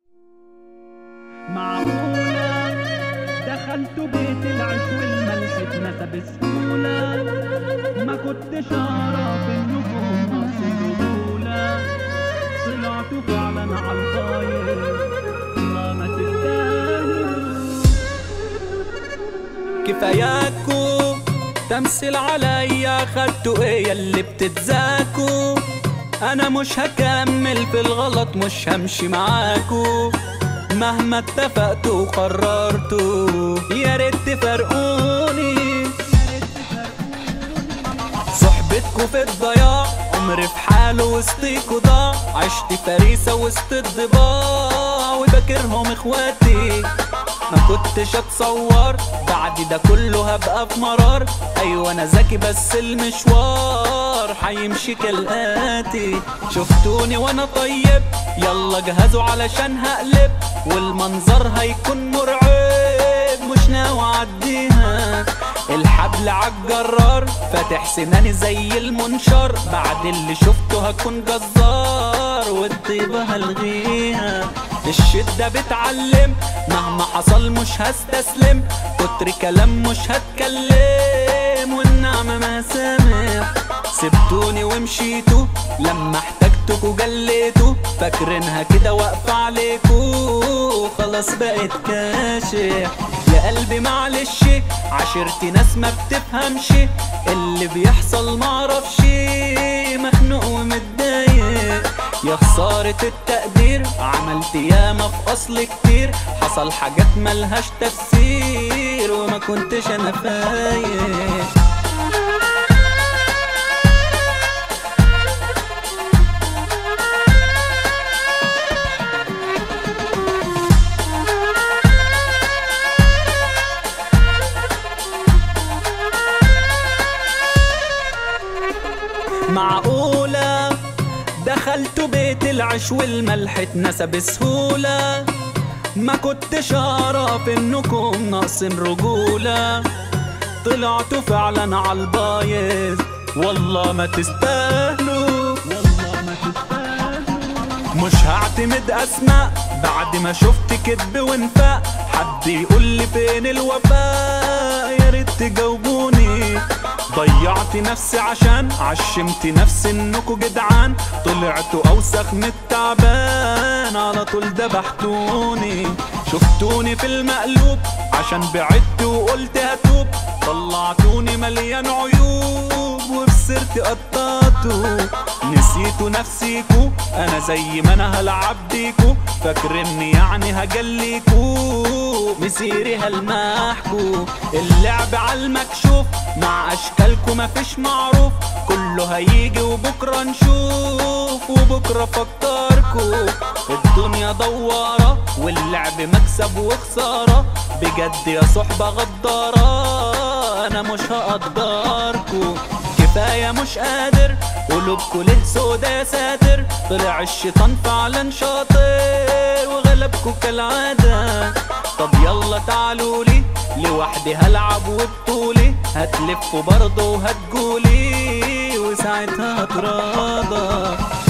معقولة دخلت بيت العيش والملح اتنسى بسهولة ما كنتش أعرف إنكم ناقصين رجولة طلعتوا فعلا عالطاير ما ما تستاهلوا كفاياكو تمثيل عليا خدتوا ايه اللي بتتزاكوا انا مش هكمل في الغلط مش همشي معاكو مهما اتفقتوا وقررتوا يا ريت تفرقوني صحبتكوا في الضياع عمري في حاله وسطيكوا ضاع عشت فريسة وسط الضباع وبكرهم اخواتي ما كنتش اتصور بعد ده كله هبقى في مرار ايوه انا ذكي بس المشوار هيمشي كالاتي شفتوني وانا طيب يلا جهزوا علشان هقلب والمنظر هيكون مرعب مش ناوي اعديها الحبل عالجرار فاتح سناني زي المنشار بعد اللي شفته هكون جزار والطيبة هلغيها الشدة بتعلم مهما حصل مش هستسلم كتر كلام مش هتكلم والنعمة ما سامح سبتوني ومشيتوا لما احتجتكوا جليتوا فاكرينها كده واقفة عليكوا خلاص بقت كاشح يا قلبي معلش عشرتي ناس ما بتفهمش اللي بيحصل معرفش مخنوق ومتضايق يا خسارة التقدير عملت ياما في أصل كتير حصل حاجات ملهاش تفسير وما كنتش أنا فايق معقولة دخلت بيت العيش والملح اتنسى بسهولة ما كنتش اعرف انكم ناقصين رجولة طلعتوا فعلا عالبايظ والله ما تستاهلوا والله ما تستاهلوا مش هعتمد اسماء بعد ما شفت كدب ونفاق حد يقول لي فين الوفاء يا ريت تجاوبوني ضيعت نفسي عشان عشمت نفسي انكوا جدعان طلعتوا اوسخ من التعبان على طول ذبحتوني شفتوني في المقلوب عشان بعدت وقلت هتوب طلعتوني مليان عيوب وفي سيرتي قطعتوا نسيتوا نفسيكوا انا زي ما انا هلعب بيكوا فاكرني يعني هجليكوا مسيري هلمحكوا اللعب على المكشوف مع اشكالكوا مفيش معروف كله هيجي وبكره نشوف وبكره فكركوا الدنيا دوارة واللعب مكسب وخسارة بجد يا صحبة غدارة انا مش هقدركوا كفاية مش قادر قلوبكوا ليه سودا يا ساتر طلع الشيطان فعلا شاطر وغلبكوا كالعادة طب يلا تعالولي لوحدي هلعب وبطولي هتلفوا برضه وهتجولي وساعتها هتراضى